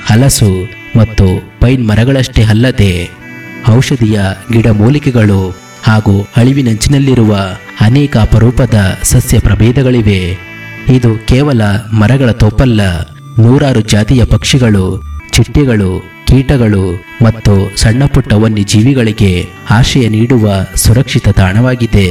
ಹಲಸು ಮತ್ತು ಪೈನ್ ಮರಗಳಷ್ಟೇ ಅಲ್ಲದೆ ಔಷಧೀಯ ಗಿಡಮೂಲಿಕೆಗಳು ಹಾಗೂ ಅಳಿವಿನಂಚಿನಲ್ಲಿರುವ ಅನೇಕ ಅಪರೂಪದ ಸಸ್ಯ ಪ್ರಭೇದಗಳಿವೆ ಇದು ಕೇವಲ ಮರಗಳ ತೋಪಲ್ಲ ನೂರಾರು ಜಾತಿಯ ಪಕ್ಷಿಗಳು ಚಿಟ್ಟೆಗಳು ಕೀಟಗಳು ಮತ್ತು ಸಣ್ಣ ಪುಟ್ಟ ವನ್ಯಜೀವಿಗಳಿಗೆ ಆಶ್ರಯ ನೀಡುವ ಸುರಕ್ಷಿತ ತಾಣವಾಗಿದೆ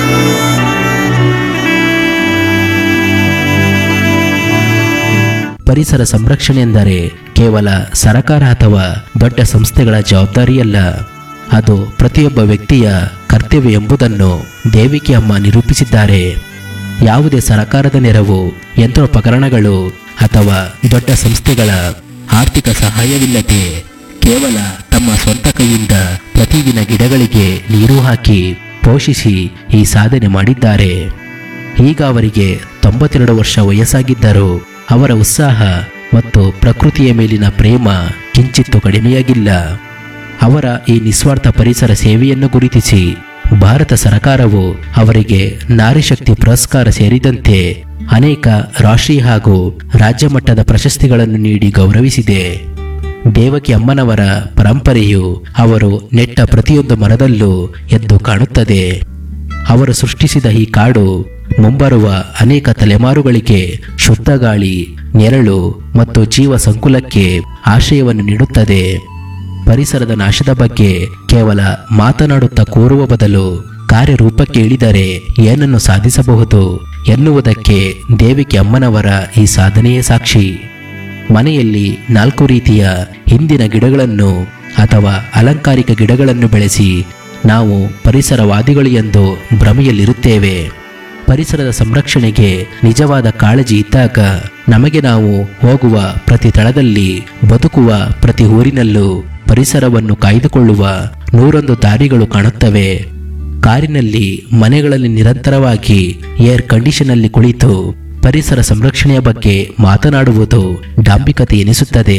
ಪರಿಸರ ಸಂರಕ್ಷಣೆ ಎಂದರೆ ಕೇವಲ ಸರಕಾರ ಅಥವಾ ದೊಡ್ಡ ಸಂಸ್ಥೆಗಳ ಜವಾಬ್ದಾರಿಯಲ್ಲ ಅದು ಪ್ರತಿಯೊಬ್ಬ ವ್ಯಕ್ತಿಯ ಕರ್ತವ್ಯ ಎಂಬುದನ್ನು ದೇವಿಕೆ ಅಮ್ಮ ನಿರೂಪಿಸಿದ್ದಾರೆ ಯಾವುದೇ ಸರಕಾರದ ನೆರವು ಯಂತ್ರೋಪಕರಣಗಳು ಅಥವಾ ದೊಡ್ಡ ಸಂಸ್ಥೆಗಳ ಆರ್ಥಿಕ ಸಹಾಯವಿಲ್ಲದೆ ಕೇವಲ ತಮ್ಮ ಸ್ವಂತ ಕೈಯಿಂದ ಪ್ರತಿದಿನ ಗಿಡಗಳಿಗೆ ನೀರು ಹಾಕಿ ಪೋಷಿಸಿ ಈ ಸಾಧನೆ ಮಾಡಿದ್ದಾರೆ ಈಗ ಅವರಿಗೆ ತೊಂಬತ್ತೆರಡು ವರ್ಷ ವಯಸ್ಸಾಗಿದ್ದರೂ ಅವರ ಉತ್ಸಾಹ ಮತ್ತು ಪ್ರಕೃತಿಯ ಮೇಲಿನ ಪ್ರೇಮ ಕಿಂಚಿತ್ತು ಕಡಿಮೆಯಾಗಿಲ್ಲ ಅವರ ಈ ನಿಸ್ವಾರ್ಥ ಪರಿಸರ ಸೇವೆಯನ್ನು ಗುರುತಿಸಿ ಭಾರತ ಸರ್ಕಾರವು ಅವರಿಗೆ ನಾರಿ ಶಕ್ತಿ ಪುರಸ್ಕಾರ ಸೇರಿದಂತೆ ಅನೇಕ ರಾಷ್ಟ್ರೀಯ ಹಾಗೂ ರಾಜ್ಯ ಮಟ್ಟದ ಪ್ರಶಸ್ತಿಗಳನ್ನು ನೀಡಿ ಗೌರವಿಸಿದೆ ದೇವಕಿ ಅಮ್ಮನವರ ಪರಂಪರೆಯು ಅವರು ನೆಟ್ಟ ಪ್ರತಿಯೊಂದು ಮರದಲ್ಲೂ ಎದ್ದು ಕಾಣುತ್ತದೆ ಅವರು ಸೃಷ್ಟಿಸಿದ ಈ ಕಾಡು ಮುಂಬರುವ ಅನೇಕ ತಲೆಮಾರುಗಳಿಗೆ ಶುದ್ಧ ಗಾಳಿ ನೆರಳು ಮತ್ತು ಜೀವ ಸಂಕುಲಕ್ಕೆ ಆಶ್ರಯವನ್ನು ನೀಡುತ್ತದೆ ಪರಿಸರದ ನಾಶದ ಬಗ್ಗೆ ಕೇವಲ ಮಾತನಾಡುತ್ತಾ ಕೂರುವ ಬದಲು ಕಾರ್ಯರೂಪಕ್ಕೆ ಇಳಿದರೆ ಏನನ್ನು ಸಾಧಿಸಬಹುದು ಎನ್ನುವುದಕ್ಕೆ ದೇವಿಕೆ ಅಮ್ಮನವರ ಈ ಸಾಧನೆಯೇ ಸಾಕ್ಷಿ ಮನೆಯಲ್ಲಿ ನಾಲ್ಕು ರೀತಿಯ ಹಿಂದಿನ ಗಿಡಗಳನ್ನು ಅಥವಾ ಅಲಂಕಾರಿಕ ಗಿಡಗಳನ್ನು ಬೆಳೆಸಿ ನಾವು ಪರಿಸರವಾದಿಗಳು ಎಂದು ಭ್ರಮೆಯಲ್ಲಿರುತ್ತೇವೆ ಪರಿಸರದ ಸಂರಕ್ಷಣೆಗೆ ನಿಜವಾದ ಕಾಳಜಿ ಇದ್ದಾಗ ನಮಗೆ ನಾವು ಹೋಗುವ ಪ್ರತಿ ತಳದಲ್ಲಿ ಬದುಕುವ ಪ್ರತಿ ಊರಿನಲ್ಲೂ ಪರಿಸರವನ್ನು ಕಾಯ್ದುಕೊಳ್ಳುವ ನೂರೊಂದು ದಾರಿಗಳು ಕಾಣುತ್ತವೆ ಕಾರಿನಲ್ಲಿ ಮನೆಗಳಲ್ಲಿ ನಿರಂತರವಾಗಿ ಏರ್ ಕಂಡೀಷನ್ನಲ್ಲಿ ಕುಳಿತು ಪರಿಸರ ಸಂರಕ್ಷಣೆಯ ಬಗ್ಗೆ ಮಾತನಾಡುವುದು ಡಾಂಬಿಕತೆ ಎನಿಸುತ್ತದೆ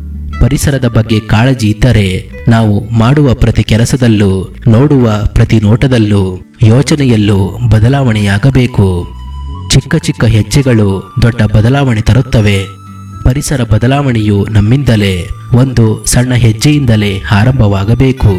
ಪರಿಸರದ ಬಗ್ಗೆ ಕಾಳಜಿ ಇದ್ದರೆ ನಾವು ಮಾಡುವ ಪ್ರತಿ ಕೆಲಸದಲ್ಲೂ ನೋಡುವ ಪ್ರತಿ ನೋಟದಲ್ಲೂ ಯೋಚನೆಯಲ್ಲೂ ಬದಲಾವಣೆಯಾಗಬೇಕು ಚಿಕ್ಕ ಚಿಕ್ಕ ಹೆಜ್ಜೆಗಳು ದೊಡ್ಡ ಬದಲಾವಣೆ ತರುತ್ತವೆ ಪರಿಸರ ಬದಲಾವಣೆಯು ನಮ್ಮಿಂದಲೇ ಒಂದು ಸಣ್ಣ ಹೆಜ್ಜೆಯಿಂದಲೇ ಆರಂಭವಾಗಬೇಕು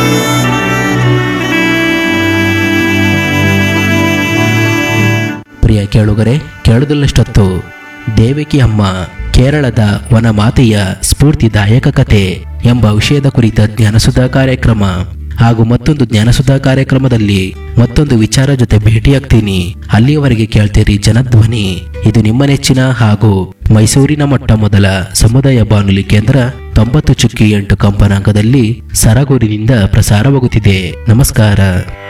ಪ್ರಿಯ ಕೇಳುಗರೆ ಕೇಳುವುದಲ್ಲಷ್ಟೊತ್ತು ದೇವಕಿ ಅಮ್ಮ ಕೇರಳದ ವನಮಾತೆಯ ಸ್ಫೂರ್ತಿದಾಯಕ ಕತೆ ಎಂಬ ವಿಷಯದ ಕುರಿತ ಜ್ಞಾನಸುಧಾ ಕಾರ್ಯಕ್ರಮ ಹಾಗೂ ಮತ್ತೊಂದು ಜ್ಞಾನಸುಧಾ ಕಾರ್ಯಕ್ರಮದಲ್ಲಿ ಮತ್ತೊಂದು ವಿಚಾರ ಜೊತೆ ಭೇಟಿಯಾಗ್ತೀನಿ ಅಲ್ಲಿಯವರೆಗೆ ಕೇಳ್ತೀರಿ ಜನಧ್ವನಿ ಇದು ನಿಮ್ಮ ನೆಚ್ಚಿನ ಹಾಗೂ ಮೈಸೂರಿನ ಮೊಟ್ಟ ಮೊದಲ ಸಮುದಾಯ ಬಾನುಲಿ ಕೇಂದ್ರ ತೊಂಬತ್ತು ಚುಕ್ಕಿ ಎಂಟು ಕಂಪನಾಂಕದಲ್ಲಿ ಸರಗೂರಿನಿಂದ ಪ್ರಸಾರವಾಗುತ್ತಿದೆ ನಮಸ್ಕಾರ